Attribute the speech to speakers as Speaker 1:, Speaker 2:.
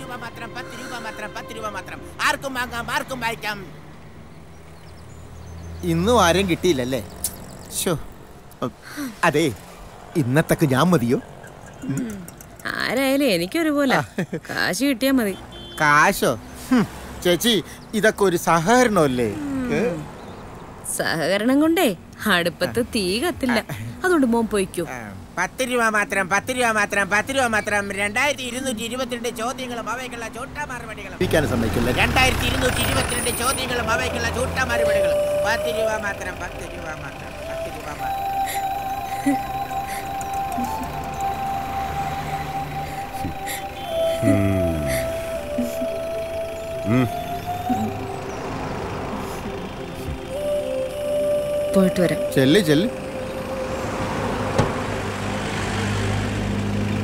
Speaker 1: രൂപ മാത്രം പത്ത് രൂപ മാത്രം പത്ത് രൂപ മാത്രം ആർക്കും വാങ്ങാം ആർക്കും വായിക്കാം
Speaker 2: ഇന്നും ആരും കിട്ടിയില്ലല്ലേ ശോ അതെ ഇന്നത്തൊക്കെ ഞാൻ മതിയോ
Speaker 3: ആരായാലും എനിക്കൊരുപോലെ കാശ് കിട്ടിയാ മതി
Speaker 2: കാശോ ഹും, ചേച്ചി ഇതൊക്കെ ഒരു സഹകരണമല്ലേ ഏ?
Speaker 3: സഹകരണം കൊണ്ടേ അടുപ്പത്ത് തീ കത്തില്ല അതുകൊണ്ട് മോൻ പൊയ്ക്കോ
Speaker 1: പത്ത് രൂപ മാത്രം പത്ത് രൂപ മാത്രം പത്ത് രൂപ മാത്രം രണ്ടായിരത്തി ഇരുന്നൂറ്റി ഇരുപത്തിരണ്ട് ചോദ്യങ്ങളും അവയ്ക്കുള്ള ചോട്ടാ മറുപടികളും
Speaker 2: ഇരിക്കാനും സമ്മതിക്കില്ല
Speaker 1: രണ്ടായിരത്തി ഇരുന്നൂറ്റി ഇരുപത്തിരണ്ട് ചോദ്യങ്ങളും അവയ്ക്കുള്ള ചൂട്ടാ മറുപടികളും പത്ത് രൂപ മാത്രം പത്ത് രൂപ മാത്രം പത്ത് രൂപ മാത്രം
Speaker 3: പോയിട്ട് വരാം
Speaker 2: ചെല്ല് ചെല്ല്